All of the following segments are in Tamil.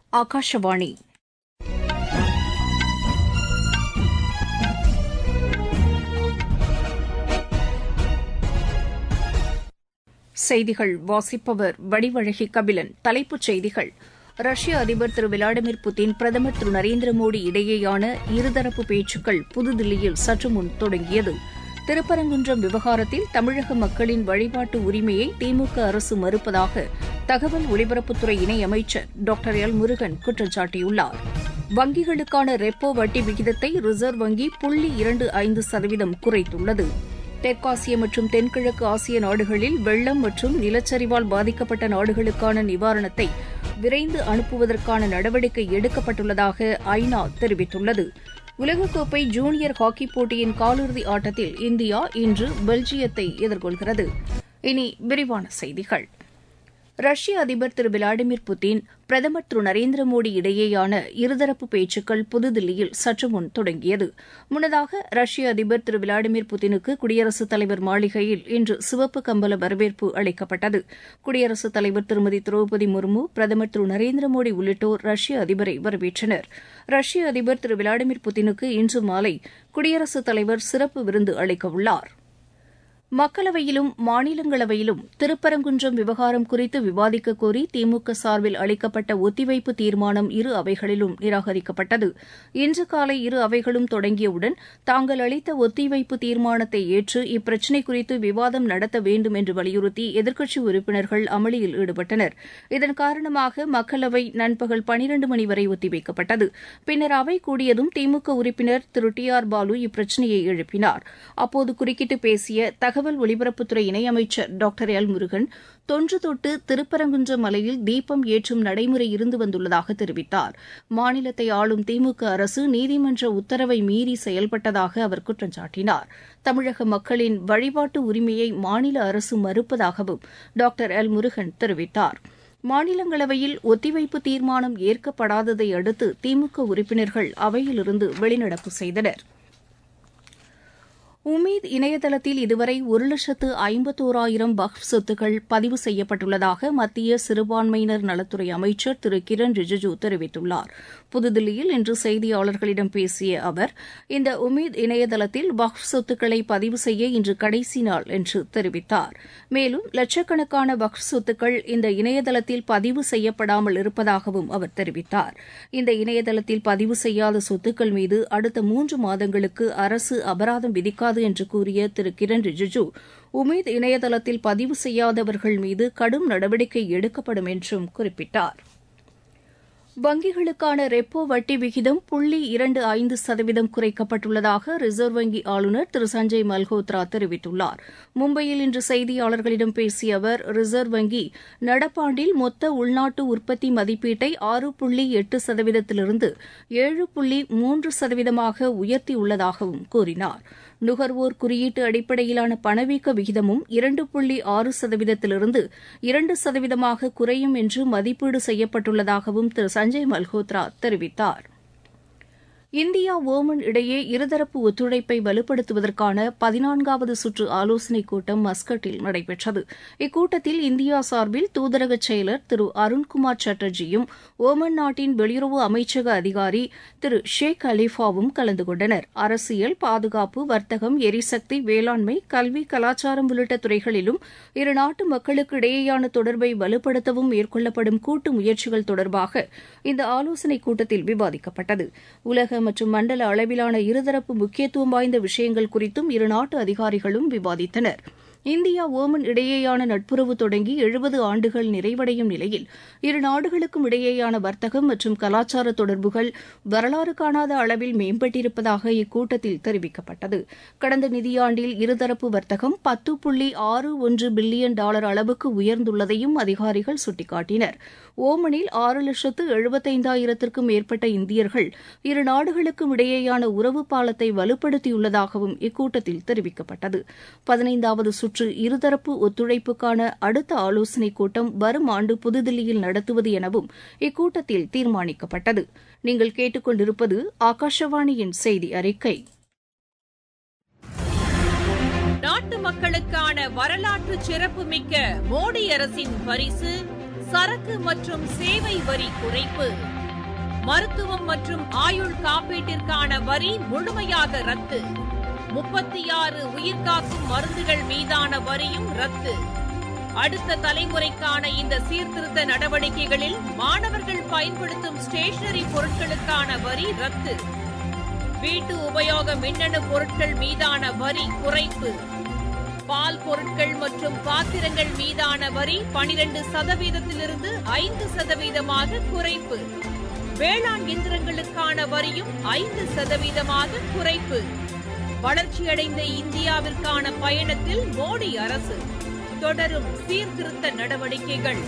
ஆகாஷவாணி செய்திகள் வாசிப்பவர் வடிவழகி கபிலன் தலைப்புச் செய்திகள் ரஷ்ய அதிபர் திரு விளாடிமிர் புட்டின் பிரதமர் திரு நரேந்திர மோடி இடையேயான இருதரப்பு பேச்சுக்கள் புதுதில்லியில் சற்று முன் தொடங்கியது திருப்பரங்குன்றம் விவகாரத்தில் தமிழக மக்களின் வழிபாட்டு உரிமையை திமுக அரசு மறுப்பதாக தகவல் ஒலிபரப்புத்துறை இணையமைச்சர் டாக்டர் எல் முருகன் குற்றம் சாட்டியுள்ளார் வங்கிகளுக்கான ரெப்போ வட்டி விகிதத்தை ரிசர்வ் வங்கி புள்ளி இரண்டு ஐந்து சதவீதம் குறைத்துள்ளது தெற்காசிய மற்றும் தென்கிழக்கு ஆசிய நாடுகளில் வெள்ளம் மற்றும் நிலச்சரிவால் பாதிக்கப்பட்ட நாடுகளுக்கான நிவாரணத்தை விரைந்து அனுப்புவதற்கான நடவடிக்கை எடுக்கப்பட்டுள்ளதாக ஐநா தெரிவித்துள்ளது உலகக்கோப்பை ஜூனியர் ஹாக்கி போட்டியின் காலிறுதி ஆட்டத்தில் இந்தியா இன்று பெல்ஜியத்தை எதிர்கொள்கிறது இனி விரிவான செய்திகள் ரஷ்ய அதிபர் திரு விளாடிமிர் புட்டின் பிரதமர் திரு நரேந்திர மோடி இடையேயான இருதரப்பு பேச்சுக்கள் புதுதில்லியில் சற்று முன் தொடங்கியது முன்னதாக ரஷ்ய அதிபர் திரு விளாடிமிர் புட்டினுக்கு குடியரசுத் தலைவர் மாளிகையில் இன்று சிவப்பு கம்பள வரவேற்பு அளிக்கப்பட்டது குடியரசுத் தலைவர் திருமதி திரௌபதி முர்மு பிரதமர் திரு நரேந்திர மோடி உள்ளிட்டோர் ரஷ்ய அதிபரை வரவேற்றனர் ரஷ்ய அதிபர் திரு விளாடிமிர் புட்டினுக்கு இன்று மாலை குடியரசுத் தலைவர் சிறப்பு விருந்து அளிக்கவுள்ளாா் மக்களவையிலும் மாநிலங்களவையிலும் திருப்பரங்குன்றம் விவகாரம் குறித்து விவாதிக்க கோரி திமுக சார்பில் அளிக்கப்பட்ட ஒத்திவைப்பு தீர்மானம் இரு அவைகளிலும் நிராகரிக்கப்பட்டது இன்று காலை இரு அவைகளும் தொடங்கியவுடன் தாங்கள் அளித்த ஒத்திவைப்பு தீர்மானத்தை ஏற்று இப்பிரச்சினை குறித்து விவாதம் நடத்த வேண்டும் என்று வலியுறுத்தி எதிர்க்கட்சி உறுப்பினர்கள் அமளியில் ஈடுபட்டனர் இதன் காரணமாக மக்களவை நண்பகல் பனிரண்டு மணி வரை ஒத்திவைக்கப்பட்டது பின்னர் அவை கூடியதும் திமுக உறுப்பினர் திரு டி ஆர் பாலு இப்பிரச்சினையை எழுப்பினார் அப்போது குறுக்கிட்டு பேசிய தகவல் ஒலிபரப்புத்துறை இணையமைச்சர் டாக்டர் எல் முருகன் தொன்று தொட்டு திருப்பரங்குன்ற மலையில் தீபம் ஏற்றும் நடைமுறை இருந்து வந்துள்ளதாக தெரிவித்தார் மாநிலத்தை ஆளும் திமுக அரசு நீதிமன்ற உத்தரவை மீறி செயல்பட்டதாக அவர் குற்றம் சாட்டினார் தமிழக மக்களின் வழிபாட்டு உரிமையை மாநில அரசு மறுப்பதாகவும் டாக்டர் எல் முருகன் தெரிவித்தார் மாநிலங்களவையில் ஒத்திவைப்பு தீர்மானம் ஏற்கப்படாததை அடுத்து திமுக உறுப்பினர்கள் அவையிலிருந்து வெளிநடப்பு செய்தனா் உமீத் இணையதளத்தில் இதுவரை ஒரு லட்சத்து ஐம்பத்தோராயிரம் வக்ஃப் சொத்துக்கள் பதிவு செய்யப்பட்டுள்ளதாக மத்திய சிறுபான்மையினர் நலத்துறை அமைச்சர் திரு கிரண் ரிஜிஜூ தெரிவித்துள்ளார் புதுதில்லியில் இன்று செய்தியாளர்களிடம் பேசிய அவர் இந்த உமீத் இணையதளத்தில் வக்ஃப் சொத்துக்களை பதிவு செய்ய இன்று கடைசி நாள் என்று தெரிவித்தார் மேலும் லட்சக்கணக்கான வக்ஃப் சொத்துக்கள் இந்த இணையதளத்தில் பதிவு செய்யப்படாமல் இருப்பதாகவும் அவர் தெரிவித்தார் இந்த இணையதளத்தில் பதிவு செய்யாத சொத்துக்கள் மீது அடுத்த மூன்று மாதங்களுக்கு அரசு அபராதம் விதிக்காது கூடாது என்று கூறிய திரு கிரண் ரிஜிஜூ உமீத் இணையதளத்தில் பதிவு செய்யாதவர்கள் மீது கடும் நடவடிக்கை எடுக்கப்படும் என்றும் குறிப்பிட்டார் வங்கிகளுக்கான ரெப்போ வட்டி விகிதம் புள்ளி இரண்டு ஐந்து சதவீதம் குறைக்கப்பட்டுள்ளதாக ரிசர்வ் வங்கி ஆளுநர் திரு சஞ்சய் மல்ஹோத்ரா தெரிவித்துள்ளார் மும்பையில் இன்று செய்தியாளர்களிடம் பேசிய அவர் ரிசர்வ் வங்கி நடப்பாண்டில் மொத்த உள்நாட்டு உற்பத்தி மதிப்பீட்டை ஆறு புள்ளி எட்டு சதவீதத்திலிருந்து ஏழு புள்ளி மூன்று சதவீதமாக உயர்த்தியுள்ளதாகவும் கூறினார் நுகர்வோர் குறியீட்டு அடிப்படையிலான பணவீக்க விகிதமும் இரண்டு புள்ளி ஆறு சதவீதத்திலிருந்து இரண்டு சதவீதமாக குறையும் என்று மதிப்பீடு செய்யப்பட்டுள்ளதாகவும் திரு சஞ்சய் மல்ஹோத்ரா தெரிவித்தார் இந்தியா ஓமன் இடையே இருதரப்பு ஒத்துழைப்பை வலுப்படுத்துவதற்கான பதினான்காவது சுற்று ஆலோசனைக் கூட்டம் மஸ்கட்டில் நடைபெற்றது இக்கூட்டத்தில் இந்தியா சார்பில் தூதரக செயலர் திரு அருண்குமார் சட்டர்ஜியும் ஓமன் நாட்டின் வெளியுறவு அமைச்சக அதிகாரி திரு ஷேக் அலிஃபாவும் கலந்து கொண்டனர் அரசியல் பாதுகாப்பு வர்த்தகம் எரிசக்தி வேளாண்மை கல்வி கலாச்சாரம் உள்ளிட்ட துறைகளிலும் இரு நாட்டு மக்களுக்கு இடையேயான தொடர்பை வலுப்படுத்தவும் மேற்கொள்ளப்படும் கூட்டு முயற்சிகள் தொடர்பாக இந்த ஆலோசனைக் கூட்டத்தில் விவாதிக்கப்பட்டது உலக மற்றும் மண்டல அளவிலான இருதரப்பு முக்கியத்துவம் வாய்ந்த விஷயங்கள் குறித்தும் இரு நாட்டு அதிகாரிகளும் விவாதித்தனர் இந்தியா ஓமன் இடையேயான நட்புறவு தொடங்கி எழுபது ஆண்டுகள் நிறைவடையும் நிலையில் இரு நாடுகளுக்கும் இடையேயான வர்த்தகம் மற்றும் கலாச்சார தொடர்புகள் வரலாறு காணாத அளவில் மேம்பட்டிருப்பதாக இக்கூட்டத்தில் தெரிவிக்கப்பட்டது கடந்த நிதியாண்டில் இருதரப்பு வர்த்தகம் பத்து புள்ளி ஆறு ஒன்று பில்லியன் டாலர் அளவுக்கு உயர்ந்துள்ளதையும் அதிகாரிகள் சுட்டிக்காட்டினர் ஓமனில் ஆறு லட்சத்து எழுபத்தைந்தாயிரத்திற்கும் மேற்பட்ட இந்தியர்கள் இரு நாடுகளுக்கும் இடையேயான உறவு பாலத்தை வலுப்படுத்தியுள்ளதாகவும் இக்கூட்டத்தில் தெரிவிக்கப்பட்டது பதினைந்தாவது சுற்று இருதரப்பு ஒத்துழைப்புக்கான அடுத்த ஆலோசனைக் கூட்டம் வரும் ஆண்டு புதுதில்லியில் நடத்துவது எனவும் இக்கூட்டத்தில் தீர்மானிக்கப்பட்டது நீங்கள் கேட்டுக்கொண்டிருப்பது ஆகாஷவாணியின் செய்தி அறிக்கை நாட்டு மக்களுக்கான வரலாற்று சிறப்புமிக்க மோடி அரசின் பரிசு சரக்கு மற்றும் சேவை வரி குறைப்பு மருத்துவம் மற்றும் ஆயுள் காப்பீட்டிற்கான வரி முழுமையாக ரத்து முப்பத்தி ஆறு உயிர்காக்கும் மருந்துகள் மீதான வரியும் ரத்து அடுத்த தலைமுறைக்கான இந்த சீர்திருத்த நடவடிக்கைகளில் மாணவர்கள் பயன்படுத்தும் ஸ்டேஷனரி பொருட்களுக்கான வரி ரத்து வீட்டு உபயோக மின்னணு பொருட்கள் மீதான வரி குறைப்பு பால் பொருட்கள் மற்றும் பாத்திரங்கள் மீதான வரி பனிரெண்டு சதவீதத்திலிருந்து ஐந்து சதவீதமாக குறைப்பு வேளாண் இயந்திரங்களுக்கான வரியும் ஐந்து சதவீதமாக குறைப்பு வளர்ச்சியடைந்த இந்தியாவிற்கான பயணத்தில் மோடி அரசு தொடரும் சீர்திருத்த நடவடிக்கைகள்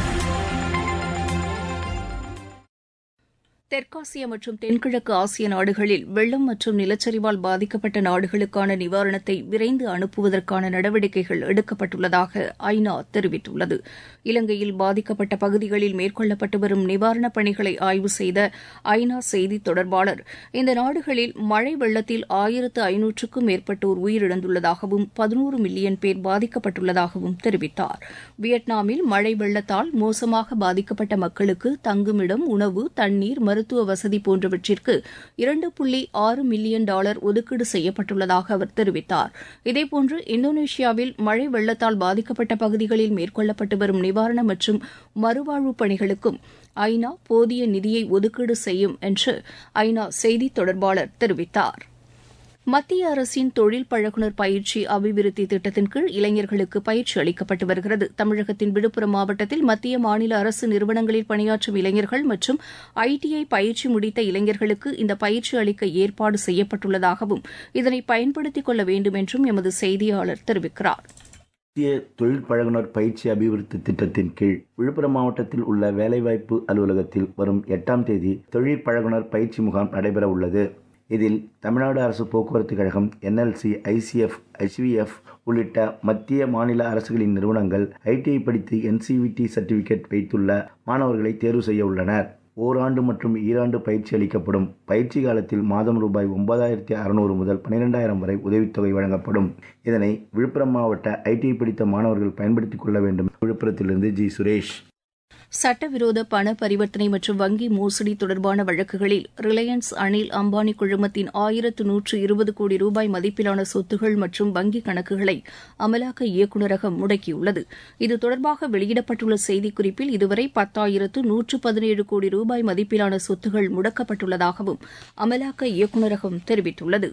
தெற்காசிய மற்றும் தென்கிழக்கு ஆசிய நாடுகளில் வெள்ளம் மற்றும் நிலச்சரிவால் பாதிக்கப்பட்ட நாடுகளுக்கான நிவாரணத்தை விரைந்து அனுப்புவதற்கான நடவடிக்கைகள் எடுக்கப்பட்டுள்ளதாக ஐநா தெரிவித்துள்ளது இலங்கையில் பாதிக்கப்பட்ட பகுதிகளில் மேற்கொள்ளப்பட்டு வரும் நிவாரணப் பணிகளை ஆய்வு செய்த ஐநா செய்தித் தொடர்பாளர் இந்த நாடுகளில் மழை வெள்ளத்தில் ஆயிரத்து ஐநூற்றுக்கும் மேற்பட்டோர் உயிரிழந்துள்ளதாகவும் பதினோரு மில்லியன் பேர் பாதிக்கப்பட்டுள்ளதாகவும் தெரிவித்தார் வியட்நாமில் மழை வெள்ளத்தால் மோசமாக பாதிக்கப்பட்ட மக்களுக்கு தங்குமிடம் உணவு தண்ணீர் மருத்துவ வசதி போன்றவற்றிற்கு இரண்டு புள்ளி ஆறு மில்லியன் டாலர் ஒதுக்கீடு செய்யப்பட்டுள்ளதாக அவர் தெரிவித்தார் இதேபோன்று இந்தோனேஷியாவில் மழை வெள்ளத்தால் பாதிக்கப்பட்ட பகுதிகளில் மேற்கொள்ளப்பட்டு வரும் நிவாரண மற்றும் மறுவாழ்வு பணிகளுக்கும் ஐநா போதிய நிதியை ஒதுக்கீடு செய்யும் என்று ஐநா செய்தித் தொடர்பாளர் தெரிவித்தார் மத்திய அரசின் தொழில் பழகுனர் பயிற்சி அபிவிருத்தி திட்டத்தின் கீழ் இளைஞர்களுக்கு பயிற்சி அளிக்கப்பட்டு வருகிறது தமிழகத்தின் விழுப்புரம் மாவட்டத்தில் மத்திய மாநில அரசு நிறுவனங்களில் பணியாற்றும் இளைஞர்கள் மற்றும் ஐடிஐ பயிற்சி முடித்த இளைஞர்களுக்கு இந்த பயிற்சி அளிக்க ஏற்பாடு செய்யப்பட்டுள்ளதாகவும் இதனை பயன்படுத்திக் கொள்ள வேண்டும் என்றும் எமது செய்தியாளர் தெரிவிக்கிறார் மத்திய தொழில் பழகுனர் பயிற்சி அபிவிருத்தி திட்டத்தின் கீழ் விழுப்புரம் மாவட்டத்தில் உள்ள வேலைவாய்ப்பு அலுவலகத்தில் வரும் எட்டாம் தேதி தொழில் பழகுனர் பயிற்சி முகாம் நடைபெற உள்ளது இதில் தமிழ்நாடு அரசு போக்குவரத்து கழகம் என்எல்சி ஐசிஎஃப் ஐசிவிஎஃப் உள்ளிட்ட மத்திய மாநில அரசுகளின் நிறுவனங்கள் ஐடிஐ படித்து என்சிவிடி சர்டிபிகேட் வைத்துள்ள மாணவர்களை தேர்வு செய்ய உள்ளனர் ஓராண்டு மற்றும் ஈராண்டு பயிற்சி அளிக்கப்படும் பயிற்சி காலத்தில் மாதம் ரூபாய் ஒன்பதாயிரத்தி அறுநூறு முதல் பன்னிரெண்டாயிரம் வரை உதவித்தொகை வழங்கப்படும் இதனை விழுப்புரம் மாவட்ட ஐடிஐ படித்த மாணவர்கள் பயன்படுத்திக் கொள்ள வேண்டும் விழுப்புரத்திலிருந்து ஜி சுரேஷ் சட்டவிரோத பண பரிவர்த்தனை மற்றும் வங்கி மோசடி தொடர்பான வழக்குகளில் ரிலையன்ஸ் அனில் அம்பானி குழுமத்தின் ஆயிரத்து நூற்று இருபது கோடி ரூபாய் மதிப்பிலான சொத்துகள் மற்றும் வங்கிக் கணக்குகளை அமலாக்க இயக்குநரகம் முடக்கியுள்ளது இது தொடர்பாக வெளியிடப்பட்டுள்ள செய்திக்குறிப்பில் இதுவரை பத்தாயிரத்து நூற்று பதினேழு கோடி ரூபாய் மதிப்பிலான சொத்துகள் முடக்கப்பட்டுள்ளதாகவும் அமலாக்க இயக்குநரகம் தெரிவித்துள்ளது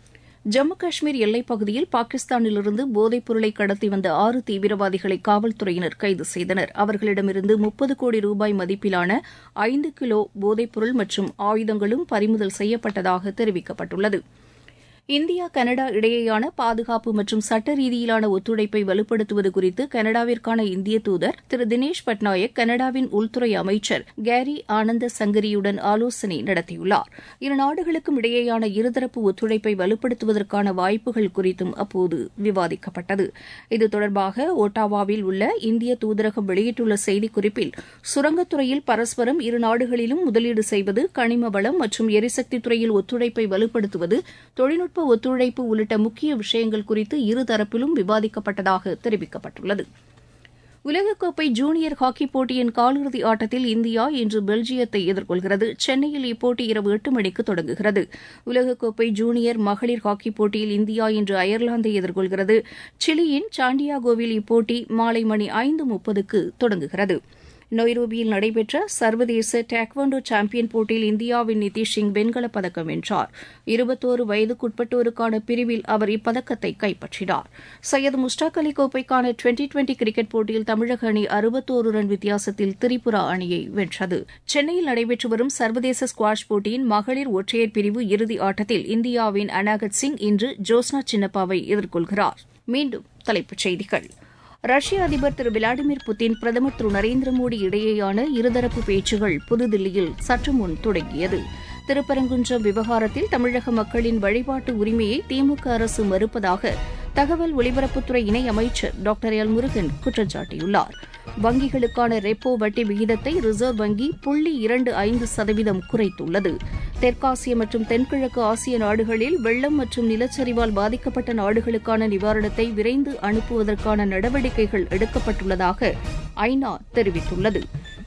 ஜம்மு காஷ்மீர் எல்லைப் பகுதியில் பாகிஸ்தானிலிருந்து போதைப் பொருளை கடத்தி வந்த ஆறு தீவிரவாதிகளை காவல்துறையினர் கைது செய்தனர் அவர்களிடமிருந்து முப்பது கோடி ரூபாய் மதிப்பிலான ஐந்து கிலோ போதைப்பொருள் மற்றும் ஆயுதங்களும் பறிமுதல் செய்யப்பட்டதாக தெரிவிக்கப்பட்டுள்ளது இந்தியா கனடா இடையேயான பாதுகாப்பு மற்றும் சட்ட ரீதியிலான ஒத்துழைப்பை வலுப்படுத்துவது குறித்து கனடாவிற்கான இந்திய தூதர் திரு தினேஷ் பட்நாயக் கனடாவின் உள்துறை அமைச்சர் கேரி ஆனந்த சங்கரியுடன் ஆலோசனை நடத்தியுள்ளார் இரு நாடுகளுக்கும் இடையேயான இருதரப்பு ஒத்துழைப்பை வலுப்படுத்துவதற்கான வாய்ப்புகள் குறித்தும் அப்போது விவாதிக்கப்பட்டது இது தொடர்பாக ஒட்டாவாவில் உள்ள இந்திய தூதரகம் வெளியிட்டுள்ள செய்திக்குறிப்பில் சுரங்கத்துறையில் பரஸ்பரம் இரு நாடுகளிலும் முதலீடு செய்வது கனிம வளம் மற்றும் எரிசக்தி துறையில் ஒத்துழைப்பை வலுப்படுத்துவது தொழில்நுட்ப ஒத்துழைப்பு உள்ளிட்ட முக்கிய விஷயங்கள் குறித்து இருதரப்பிலும் விவாதிக்கப்பட்டதாக தெரிவிக்கப்பட்டுள்ளது உலகக்கோப்பை ஜூனியர் ஹாக்கி போட்டியின் காலிறுதி ஆட்டத்தில் இந்தியா இன்று பெல்ஜியத்தை எதிர்கொள்கிறது சென்னையில் இப்போட்டி இரவு எட்டு மணிக்கு தொடங்குகிறது உலகக்கோப்பை ஜூனியர் மகளிர் ஹாக்கி போட்டியில் இந்தியா இன்று அயர்லாந்தை எதிர்கொள்கிறது சிலியின் சாண்டியாகோவில் இப்போட்டி மாலை மணி ஐந்து முப்பதுக்கு தொடங்குகிறது நொய்ரோபியில் நடைபெற்ற சர்வதேச டேக்வாண்டோ சாம்பியன் போட்டியில் இந்தியாவின் நிதிஷ் சிங் வெண்கலப் பதக்கம் வென்றார் இருபத்தோரு வயதுக்குட்பட்டோருக்கான பிரிவில் அவர் இப்பதக்கத்தை கைப்பற்றினார் சையது முஸ்டாக் அலி கோப்பைக்கான டுவெண்டி டுவெண்டி கிரிக்கெட் போட்டியில் தமிழக அணி அறுபத்தோரு ரன் வித்தியாசத்தில் திரிபுரா அணியை வென்றது சென்னையில் நடைபெற்று வரும் சர்வதேச ஸ்குவாஷ் போட்டியின் மகளிர் ஒற்றையர் பிரிவு இறுதி ஆட்டத்தில் இந்தியாவின் அனாகத் சிங் இன்று ஜோஸ்னா சின்னப்பாவை எதிர்கொள்கிறார் மீண்டும் தலைப்புச் செய்திகள் ரஷ்ய அதிபர் திரு விளாடிமிர் புட்டின் பிரதமர் திரு நரேந்திர மோடி இடையேயான இருதரப்பு பேச்சுகள் புதுதில்லியில் சற்று முன் தொடங்கியது திருப்பரங்குன்றம் விவகாரத்தில் தமிழக மக்களின் வழிபாட்டு உரிமையை திமுக அரசு மறுப்பதாக தகவல் ஒலிபரப்புத்துறை இணை அமைச்சர் டாக்டர் எல் முருகன் குற்றம் சாட்டியுள்ளார் வங்கிகளுக்கான ரெப்போ வட்டி விகிதத்தை ரிசர்வ் வங்கி புள்ளி இரண்டு ஐந்து சதவீதம் குறைத்துள்ளது தெற்காசிய மற்றும் தென்கிழக்கு ஆசிய நாடுகளில் வெள்ளம் மற்றும் நிலச்சரிவால் பாதிக்கப்பட்ட நாடுகளுக்கான நிவாரணத்தை விரைந்து அனுப்புவதற்கான நடவடிக்கைகள் எடுக்கப்பட்டுள்ளதாக ஐநா தெரிவித்துள்ளது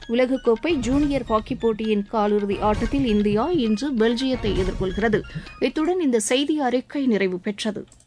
உலகக்கோப்பை ஜூனியர் ஹாக்கி போட்டியின் காலிறுதி ஆட்டத்தில் இந்தியா இன்று பெல்ஜியத்தை எதிர்கொள்கிறது இத்துடன் இந்த செய்தி அறிக்கை நிறைவு பெற்றது